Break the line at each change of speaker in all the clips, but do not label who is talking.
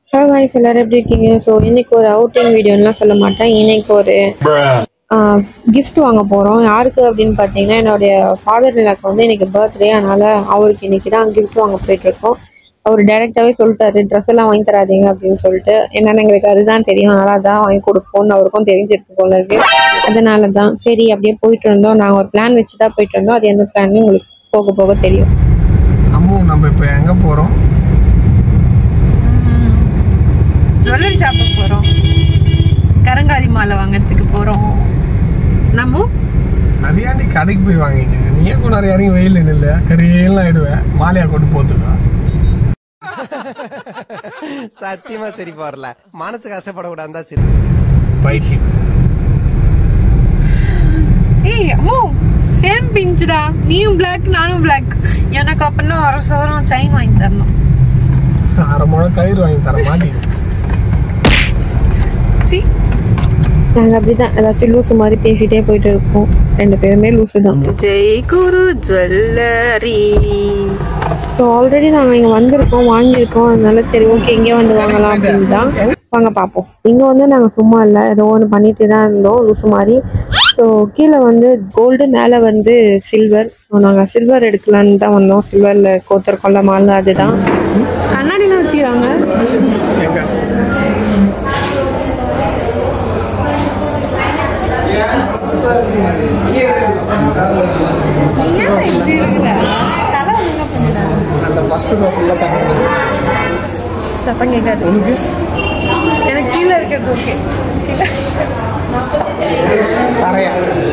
hello guys எல்லாரும் எப்படி இருக்கீங்க ஸோ இன்னைக்கு ஒரு அவுட்டிங் வீடியோலாம் சொல்ல மாட்டேன் இன்னைக்கு ஒரு கிஃப்ட் வாங்க போகிறோம் யாருக்கு அப்படின்னு பார்த்தீங்கன்னா என்னுடைய ஃபாதர் எனக்கு வந்து இன்னைக்கு பர்த்டே அதனால அவருக்கு இன்னைக்கு தான் கிஃப்ட் வாங்க போயிட்டு இருக்கோம் அவர் டைரெக்டாகவே சொல்லிட்டாரு ட்ரெஸ் எல்லாம் வாங்கி தராதீங்க அப்படின்னு சொல்லிட்டு என்னன்னு எங்களுக்கு அதுதான் தெரியும் அதனால அதான் வாங்கி கொடுப்போம்னு அவருக்கும் தெரிஞ்சிருக்கு போல இருக்கு அதனால தான் சரி அப்படியே போயிட்டு இருந்தோம் நாங்கள் ஒரு பிளான் வச்சு தான் போயிட்டு இருந்தோம் அது எந்த பிளான்னு உங்களுக்கு போக போக தெரியும்
அம்மு நம்ம இப்போ எங்கே போகிறோம்
ஜுவல்லரி ஷாப்புக்கு போகிறோம் கரங்காரி மாலை வாங்குறதுக்கு போகிறோம் நம்ம
அதையாண்டி கடைக்கு போய் வாங்கிங்க நீயே கூட நிறைய இறங்கி வெயில் நில்ல கரியெல்லாம் ஆயிடுவேன் மாலையா கொண்டு போத்துக்கா
சத்தியமா சரி வரல மனசு கஷ்டப்படக்கூடாது தான் சரி
பைக்கு
ஏய் அம்மோ சேம் பிஞ்சுடா நீயும் பிளாக் நானும் பிளாக் எனக்கு அப்படின்னா வர சவரம் செயின் வாங்கி தரணும்
அரை முழம் கயிறு வாங்கி தர மாட்டேங்குது
சி நாங்கள் அப்படிதான் ஏதாச்சும் லூசு மாதிரி பேசிட்டே போயிட்டு இருக்கோம் ரெண்டு பேருமே லூசு தான் Jai Guru jewellery so already நாங்கள் இங்கே வந்திருக்கோம் வாங்கியிருக்கோம் அதனால சரி ஓகே இங்கே வந்து வாங்கலாம் அப்படின்னு தான் வாங்க பார்ப்போம் இங்கே வந்து நாங்கள் சும்மா இல்லை ஏதோ ஒன்று பண்ணிட்டு தான் இருந்தோம் லூசு மாதிரி ஸோ கீழே வந்து கோல்டு மேலே வந்து சில்வர் ஸோ நாங்கள் சில்வர் எடுக்கலான்னு தான் வந்தோம் சில்வரில் கோத்தர் கொள்ள மால் அதுதான் கண்ணாடிலாம் வச்சுக்கிறாங்க
எங்க அந்த ஃபர்ஸ்ட் ஃபுல்லாக தரேன்
சத்தம் கேட்காது
உனக்கு
எனக்கு கீழே இருக்கிறது ஓகே
தரையா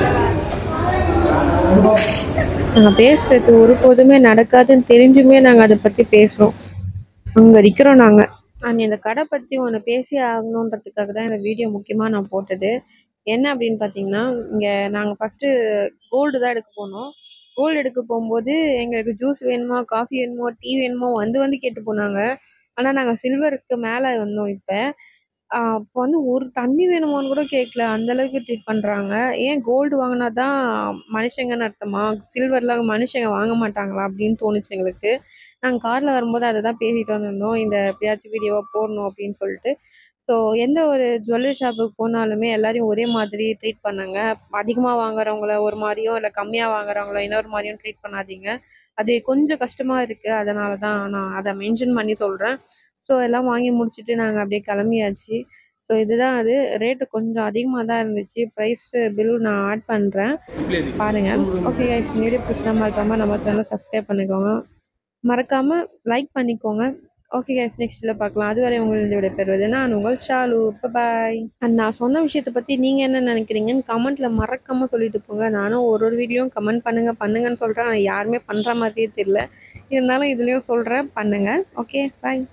நாங்கள் பேசுறது ஒருபோதுமே நடக்காதுன்னு தெரிஞ்சுமே நாங்கள் அதை பற்றி பேசுகிறோம் அங்கே இருக்கிறோம் நாங்கள் அண்ட் இந்த கடை பற்றி ஒன்று பேசி ஆகணுன்றதுக்காக தான் இந்த வீடியோ முக்கியமாக நான் போட்டது என்ன அப்படின்னு பார்த்தீங்கன்னா இங்கே நாங்கள் ஃபஸ்ட்டு கோல்டு தான் எடுக்க போனோம் கோல்டு எடுக்க போகும்போது எங்களுக்கு ஜூஸ் வேணுமா காஃபி வேணுமோ டீ வேணுமோ வந்து வந்து கேட்டு போனாங்க ஆனால் நாங்கள் சில்வருக்கு மேலே வந்தோம் இப்போ அப்போ வந்து ஒரு தண்ணி வேணுமான்னு கூட கேட்கல அந்த அளவுக்கு ட்ரீட் பண்ணுறாங்க ஏன் கோல்டு வாங்கினா தான் மனுஷங்கன்னு அர்த்தமா சில்வர்லாம் மனுஷங்க வாங்க மாட்டாங்களா அப்படின்னு தோணுச்சு எங்களுக்கு நாங்கள் காரில் வரும்போது அதை தான் பேசிட்டு வந்திருந்தோம் இந்த எப்படியாச்சும் வீடியோவாக போடணும் அப்படின்னு சொல்லிட்டு ஸோ எந்த ஒரு ஜுவல்லரி ஷாப்புக்கு போனாலுமே எல்லாரையும் ஒரே மாதிரி ட்ரீட் பண்ணுங்க அதிகமாக வாங்குறவங்கள ஒரு மாதிரியும் இல்லை கம்மியாக வாங்குறவங்கள இன்னொரு மாதிரியும் ட்ரீட் பண்ணாதீங்க அது கொஞ்சம் கஷ்டமாக இருக்குது அதனால தான் நான் அதை மென்ஷன் பண்ணி சொல்கிறேன் ஸோ எல்லாம் வாங்கி முடிச்சுட்டு நாங்கள் அப்படியே கிளம்பியாச்சு ஸோ இதுதான் அது ரேட்டு கொஞ்சம் அதிகமாக தான் இருந்துச்சு ப்ரைஸ் பில் நான் ஆட் பண்ணுறேன் பாருங்கள் ஓகே கைஸ் வீடியோ பிடிச்சா மறக்காமல் நம்ம சேனலை சப்ஸ்கிரைப் பண்ணிக்கோங்க மறக்காமல் லைக் பண்ணிக்கோங்க ஓகே கைஸ் நெக்ஸ்ட்டில் பார்க்கலாம் அதுவரை உங்களிருந்து விடைபெறுவது நான் உங்கள் ஷாலு பாய் அண்ட் நான் சொன்ன விஷயத்தை பற்றி நீங்கள் என்ன நினைக்கிறீங்கன்னு கமெண்ட்டில் மறக்காமல் சொல்லிட்டு போங்க நானும் ஒரு ஒரு வீடியோவும் கமெண்ட் பண்ணுங்கள் பண்ணுங்கன்னு சொல்கிறேன் ஆனால் யாருமே பண்ணுற மாதிரியே தெரியல இருந்தாலும் இதுலேயும் சொல்கிறேன் பண்ணுங்கள் ஓகே பாய்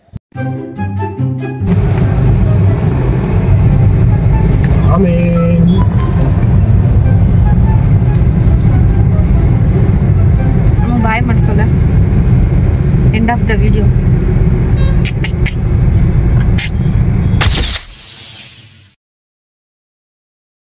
ஆமேன்
பாய் மட்டும் சொல்ல எண்ட் ஆஃப் த வீடியோ